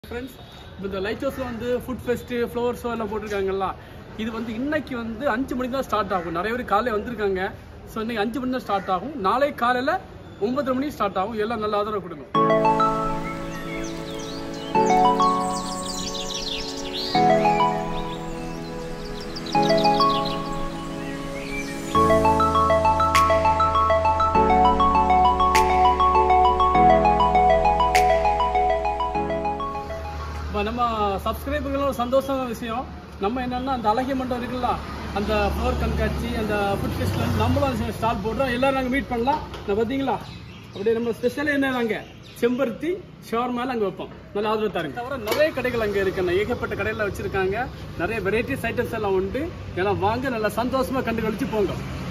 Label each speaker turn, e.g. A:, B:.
A: friends இப்போ இந்த light ஹவுஸில் வந்து ஃபுட் ஃபெஸ்ட்டு ஃப்ளவர் ஷோ எல்லாம் போட்டிருக்காங்கல்ல இது வந்து இன்னைக்கு வந்து அஞ்சு மணிக்கு தான் ஸ்டார்ட் ஆகும் நிறைய பேர் காலையில் வந்திருக்காங்க ஸோ இன்னைக்கு அஞ்சு மணி தான் ஸ்டார்ட் ஆகும் நாளை காலையில் ஒன்பது மணிக்கு ஸ்டார்ட் ஆகும் எல்லாம் நல்ல ஆதரவு கொடுங்க இப்போ நம்ம சப்ஸ்கிரைபர்கள் ஒரு சந்தோஷமான விஷயம் நம்ம என்னன்னா அந்த அழகிய மண்டபம் இருக்குல்ல அந்த ஃப்ளவர் கண்காட்சி அந்த ஃபுட் ஃபெஸ்டிவல் நம்மளும் ஸ்டால் போடுறோம் எல்லாரும் நாங்கள் மீட் பண்ணலாம் நான் பார்த்தீங்களா அப்படியே நம்ம ஸ்பெஷல் என்ன நாங்கள் செம்பருத்தி ஷவர்மால அங்கே வைப்போம் நல்ல ஆதரவு தாருங்க தவிர நிறைய கடைகள் அங்கே இருக்குண்ணா ஏகப்பட்ட கடையில் வச்சுருக்காங்க நிறைய வெரைட்டிஸ் ஐட்டம்ஸ் எல்லாம் உண்டு எல்லாம் வாங்க நல்லா சந்தோஷமாக கண்டு கழிச்சு போங்க